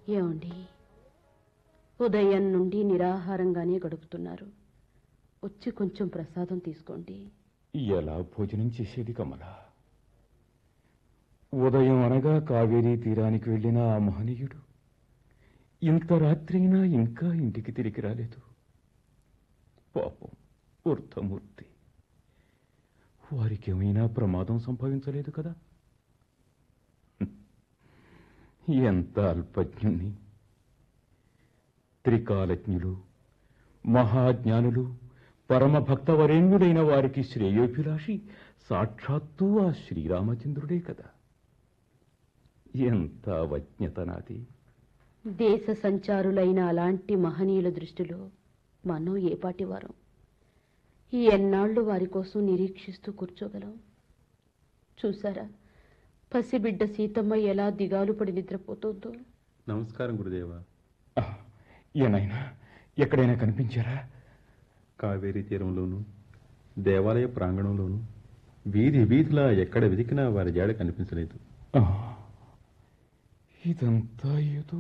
ఏమండి ఉదయం నుండి నిరాహారంగానే గడుపుతున్నారు వచ్చి కొంచెం ప్రసాదం తీసుకోండి ఎలా భోజనం చేసేది కమల ఉదయం అనగా కావేరీ తీరానికి వెళ్ళిన ఆ మహనీయుడు ఇంత రాత్రైనా ఇంకా ఇంటికి తిరిగి రాలేదు పాపం వృద్ధమూర్తి వారికి ఏమైనా ప్రమాదం సంభవించలేదు కదా హ్మ్. ఎంత అల్పజ్ఞుణ్ణి త్రికాలజ్ఞులు మహాజ్ఞానులు పరమ భక్తవరేణ్యుడైన వారికి శ్రేయోభిలాషి సాక్షాత్తు ఆ శ్రీరామచంద్రుడే కదా ఎంత అవజ్ఞత నాది దేశ సంచారులైన అలాంటి మహనీయుల దృష్టిలో మనం ఏపాటి వారం ఈ ఎన్నాళ్ళు వారి కోసం నిరీక్షిస్తూ కూర్చోగలం చూసారా పసిబిడ్డ సీతమ్మ ఎలా దిగాలు పడి నిద్రపోతుందో నమస్కారం గురుదేవ ఆ, ఏనాయనా ఎక్కడైనా కనిపించారా కావేరీ తీరంలోను దేవాలయ ప్రాంగణంలోను వీధి వీధిలా ఎక్కడ వెతికినా వారి జాడ కనిపించలేదు ఆ, ఇదంతా ఏదో